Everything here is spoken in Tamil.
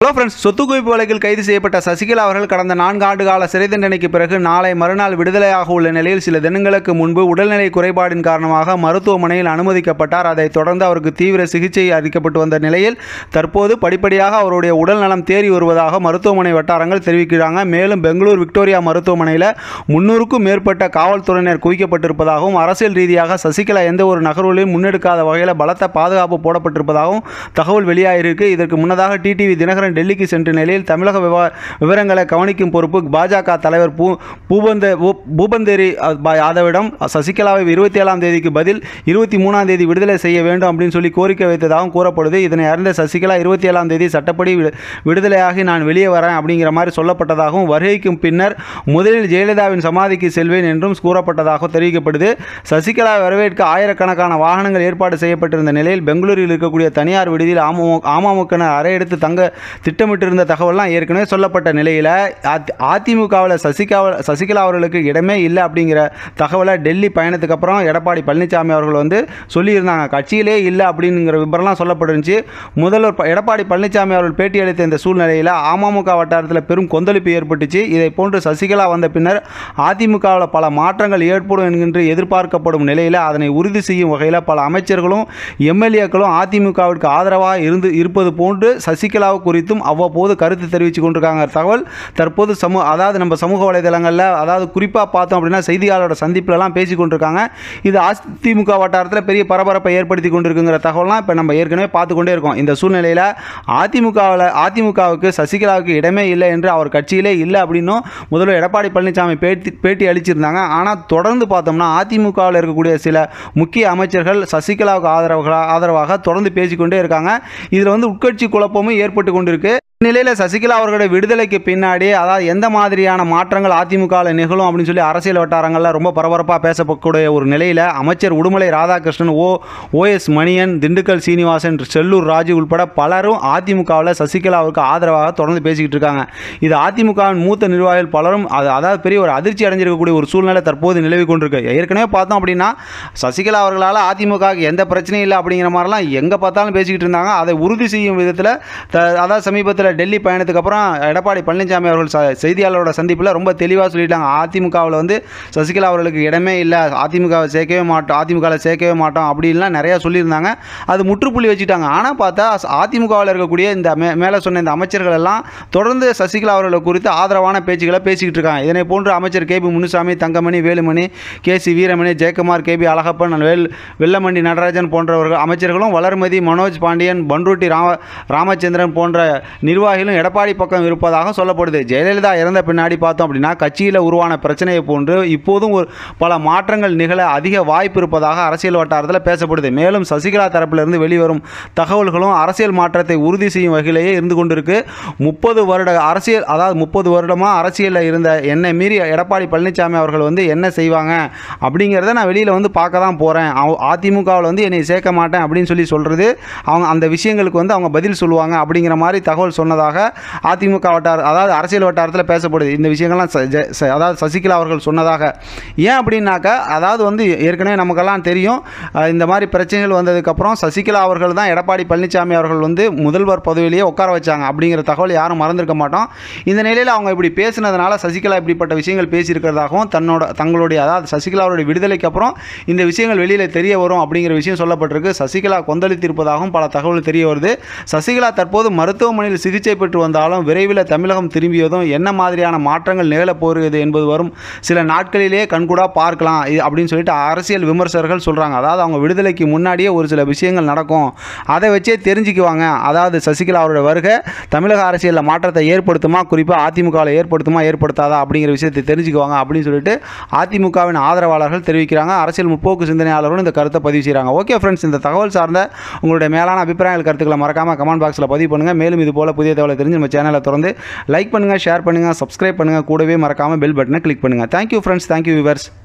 ஹலோ ஃப்ரெண்ட்ஸ் சொத்து குவிப்பு வழக்கில் கைது செய்யப்பட்ட சசிகலா அவர்கள் கடந்த நான்கு ஆண்டு கால சிறை தண்டனைக்கு பிறகு நாளை மறுநாள் விடுதலையாக உள்ள நிலையில் சில தினங்களுக்கு முன்பு உடல்நிலை குறைபாடின் காரணமாக மருத்துவமனையில் அனுமதிக்கப்பட்டார் அதைத் தொடர்ந்து அவருக்கு தீவிர சிகிச்சை அளிக்கப்பட்டு வந்த நிலையில் தற்போது படிப்படியாக அவருடைய உடல் நலம் தேறி வருவதாக மருத்துவமனை வட்டாரங்கள் தெரிவிக்கிறாங்க மேலும் பெங்களூர் விக்டோரியா மருத்துவமனையில் முன்னூறுக்கும் மேற்பட்ட காவல்துறையினர் குவிக்கப்பட்டிருப்பதாகவும் அரசியல் ரீதியாக சசிகலா எந்த ஒரு நகர்வுகளையும் முன்னெடுக்காத வகையில் பலத்த பாதுகாப்பு போடப்பட்டிருப்பதாகவும் தகவல் வெளியாகிருக்கு இதற்கு முன்னதாக டிடிவி தினகரன் டெல்லிக்கு சென்ற நிலையில் தமிழக விவா- விவரங்களை கவனிக்கும் பொறுப்பு பாஜக தலைவர் பூ பூபந்த பூ- பூபந்தேரி அஹ், பா- யாதவிடம் சசிகலாவை இருபத்தி ஏழாம் தேதிக்கு பதில் இருபத்தி மூணாம் தேதி விடுதலை செய்ய வேண்டும் அப்படின்னு சொல்லி கோரிக்கை வைத்ததாகவும் கூறப்படுது இதனை அறிந்த சசிகலா இருபத்தி ஏழாம் தேதி சட்டப்படி விடு- விடுதலையாகி நான் வெளியே வரேன் அப்படிங்கிற மாதிரி சொல்லப்பட்டதாகவும் வருகைக்கும் பின்னர் முதலில் ஜெயலலிதாவின் சமாதிக்கு செல்வேன் என்றும் கூறப்பட்டதாக தெரிவிக்கப்படுது சசிகலா வரவேற்க ஆயிரக்கணக்கான வாகனங்கள் ஏற்பாடு செய்யப்பட்டிருந்த நிலையில் பெங்களூரில் இருக்கக்கூடிய தனியார் விடுதியில் அமமு அமமுகனர் அறையெடுத்து தங்க திட்டமிட்டிருந்த தகவல்லாம் ஏற்கனவே சொல்லப்பட்ட நிலையில் அதிமுகவில் சசிகலா சசிகலா அவர்களுக்கு இடமே இல்லை அப்படிங்கிற தகவலை டெல்லி பயணத்துக்கு அப்புறம் எடப்பாடி பழனிசாமி அவர்கள் வந்து சொல்லியிருந்தாங்க கட்சியிலே இல்லை அப்படிங்கிற விபரம்லாம் சொல்லப்பட்டிருந்துச்சு முதல்வர் ப- எடப்பாடி பழனிசாமி அவர்கள் பேட்டி அளித்த இந்த சூழ்நிலையில் அமமுக வட்டாரத்தில் பெரும் கொந்தளிப்பு ஏற்பட்டுச்சு இதை போன்று சசிகலா வந்த பின்னர் அதிமுகவில் பல மாற்றங்கள் ஏற்படும் என்கின்ற எதிர்பார்க்கப்படும் நிலையில் அதனை உறுதி செய்யும் வகையில் பல அமைச்சர்களும் எம்எல்ஏக்களும் அதிமுகவிற்கு ஆதரவாக இருந்து இருப்பது போன்று சசிகலா குறித்தும் அவ்வப்போது கருத்து தெரிவித்து கொண்டிருக்காங்க தகவல் தற்போது சமூக அதாவது நம்ம சமூக வலைதளங்களில் அதாவது குறிப்பாக பார்த்தோம் அப்படின்னா செய்தியாளரோட சந்திப்புலலாம் பேசி கொண்டிருக்காங்க இது அதிமுக வட்டாரத்தில் பெரிய பரபரப்பை ஏற்படுத்தி கொண்டிருக்குங்கிற தகவலாம் இப்போ நம்ம ஏற்கனவே பார்த்து கொண்டே இருக்கோம் இந்த சூழ்நிலையில் அதிமுகவில் அதிமுகவுக்கு சசிகலாவுக்கு இடமே இல்லை என்று அவர் கட்சியிலே இல்லை அப்படின்னும் முதல்வர் எடப்பாடி பழனிசாமி பேட்டி பேட்டி அளிச்சிருந்தாங்க ஆனால் தொடர்ந்து பார்த்தோம்னா அதிமுகவில் இருக்கக்கூடிய சில முக்கிய அமைச்சர்கள் சசிகலாவுக்கு ஆதரவாக ஆதரவாக தொடர்ந்து பேசிக்கொண்டே இருக்காங்க இதில் வந்து உட்கட்சி குழப்பமும் ஏற்பட்டு கொண்டிருக்கு நிலையில் சசிகலா அவர்களுடைய விடுதலைக்கு பின்னாடி அதாவது எந்த மாதிரியான மாற்றங்கள் அதிமுகவில் நிகழும் அப்படின்னு சொல்லி அரசியல் வட்டாரங்களில் ரொம்ப பரபரப்பாக பேசக்கூடிய ஒரு நிலையில் அமைச்சர் உடுமலை ராதாகிருஷ்ணன் ஓ ஓஎஸ் மணியன் திண்டுக்கல் சீனிவாசன் செல்லூர் ராஜு உட்பட பலரும் அதிமுகவில் சசிகலாவுக்கு ஆதரவாக தொடர்ந்து பேசிக்கிட்டு இருக்காங்க இது அதிமுகவின் மூத்த நிர்வாகிகள் பலரும் அது அதாவது பெரிய ஒரு அதிர்ச்சி அடைஞ்சிருக்கக்கூடிய ஒரு சூழ்நிலை தற்போது நிலவி கொண்டிருக்கு ஏற்கனவே பார்த்தோம் அப்படின்னா சசிகலா அவர்களால் அதிமுகவுக்கு எந்த பிரச்சனையும் இல்லை அப்படிங்கிற மாதிரிலாம் எங்கே பார்த்தாலும் பேசிக்கிட்டு இருந்தாங்க அதை உறுதி செய்யும் விதத்தில் த அதாவது சமீபத்தில் டெல்லி பயணத்துக்கு அப்புறம் எடப்பாடி பழனிசாமி அவர்கள் ச செய்தியாளரோட சந்திப்பில் ரொம்ப தெளிவாக சொல்லிட்டாங்க அதிமுகவில் வந்து சசிகலா அவர்களுக்கு இடமே இல்லை அதிமுகவை சேர்க்கவே மாட்டோம் அதிமுகவில் சேர்க்கவே மாட்டோம் அப்படின்லாம் நிறையா சொல்லியிருந்தாங்க அது முற்றுப்புள்ளி வச்சுட்டாங்க ஆனால் பார்த்தா அதிமுகவில் இருக்கக்கூடிய இந்த மே மேலே சொன்ன இந்த அமைச்சர்கள் எல்லாம் தொடர்ந்து சசிகலா அவர்களை குறித்து ஆதரவான பேச்சுக்களை பேசிக்கிட்டு இருக்காங்க இதனை போன்று அமைச்சர் K P Munusamy Thangamani Velumani K C Veeramani Jayakumar K P Azhagappan Vel Vellamandi Natarajan போன்றவர்கள் அமைச்சர்களும் வளர்மதி மனோஜ் பாண்டியன் பன்ருட்டி ராம ராமச்சந்திரன் போன்ற நிர்வாகிகளும் எடப்பாடி பக்கம் இருப்பதாக சொல்லப்படுது ஜெயலலிதா இறந்த பின்னாடி பார்த்தோம் அப்படின்னா கட்சியில் உருவான பிரச்சனையை போன்று இப்போதும் ஒரு பல மாற்றங்கள் நிகழ அதிக வாய்ப்பு இருப்பதாக அரசியல் வட்டாரத்தில் பேசப்படுது மேலும் சசிகலா தரப்பிலிருந்து வெளிவரும் தகவல்களும் அரசியல் மாற்றத்தை உறுதி செய்யும் வகையிலேயே இருந்து கொண்டிருக்கு முப்பது வருட அரசியல் அதாவது முப்பது வருடமாக அரசியலில் இருந்த என்னை மீறி எடப்பாடி பழனிசாமி அவர்கள் வந்து என்ன செய்வாங்க அப்படிங்கிறத நான் வெளியில் வந்து பார்க்க தான் போகிறேன் அதிமுகவில் வந்து என்னை சேர்க்க மாட்டேன் அப்படின்னு சொல்லி சொல்கிறது அவங்க அந்த விஷயங்களுக்கு வந்து அவங்க பதில் சொல்லுவாங்க அப்படிங்கிற மாதிரி தகவல் சொன்னதாக அதிமுக வட்டார அதாவது அரசியல் வட்டாரத்தில் பேசப்படுது இந்த விஷயங்கள்லாம் ச- ஜ- ச- அதாவது சசிகலா அவர்கள் சொன்னதாக ஏன் அப்படின்னாக்கா அதாவது வந்து ஏற்கனவே நமக்கெல்லாம் தெரியும் அஹ், இந்த மாதிரி பிரச்சனைகள் வந்ததுக்கப்புறம் சசிகலா அவர்கள் தான் எடப்பாடி பழனிசாமி அவர்கள் வந்து முதல்வர் பதவியிலேயே உட்கார வச்சாங்க அப்படிங்கிற தகவல் யாரும் மறந்திருக்க மாட்டோம் இந்த நிலையில் அவங்க இப்படி பேசினதுனால சசிகலா இப்படிப்பட்ட விஷயங்கள் பேசியிருக்கிறதாகவும் தன்னோட தங்களுடைய அதாவது சசிகலாவுடைய விடுதலைக்கு அப்புறம் இந்த விஷயங்கள் வெளியில் தெரிய வரும் அப்படிங்கிற விஷயம் சொல்லப்பட்டிருக்கு சசிகலா கொந்தளித்திருப்பதாகவும் பல தகவல் தெரிய வருது சசிகலா தற்போது மருத்துவமனையில் சிகிச்சை பெற்று வந்தாலும் விரைவில் தமிழகம் திரும்பியதும் என்ன மாதிரியான மாற்றங்கள் நிகழப் போகிறது என்பது வரும் சில நாட்களிலேயே கண்கூடா பார்க்கலாம் இது அப்படின்னு சொல்லிட்டு அரசியல் விமர்சகர்கள் சொல்கிறாங்க அதாவது அவங்க விடுதலைக்கு முன்னாடியே ஒரு சில விஷயங்கள் நடக்கும் அதை வச்சே தெரிஞ்சுக்குவாங்க அதாவது சசிகலா அவரோட வருகை தமிழக அரசியலில் மாற்றத்தை ஏற்படுத்துமா குறிப்பாக அதிமுகவில் ஏற்படுத்துமா ஏற்படுத்தாதா அப்படிங்கிற விஷயத்தை தெரிஞ்சுக்குவாங்க அப்படின்னு சொல்லிட்டு அதிமுகவின் ஆதரவாளர்கள் தெரிவிக்கிறாங்க அரசியல் முற்போக்கு சிந்தனையாளர்களும் இந்த கருத்தை பதிவு செய்கிறாங்க ஓகே ஃப்ரெண்ட்ஸ் இந்த தகவல் சார்ந்த உங்களுடைய மேலான அபிப்பிராயங்கள் கருத்துக்களை மறக்காமல் கமெண்ட் பாக்ஸில் பதிவு பண்ணுங்கள் மேலும் இது போல புதிய தகவலை தெரிஞ்சு நம்ம சேனலை திறந்து லைக் பண்ணுங்கள் ஷேர் பண்ணுங்கள் சப்ஸ்கிரைப் பண்ணுங்கள் கூடவே மறக்காமல் பெல் பட்டனை கிளிக் பண்ணுங்கள் தேங்க்யூ ஃப்ரெண்ட்ஸ் தேங்க்யூ விவர்ஸ்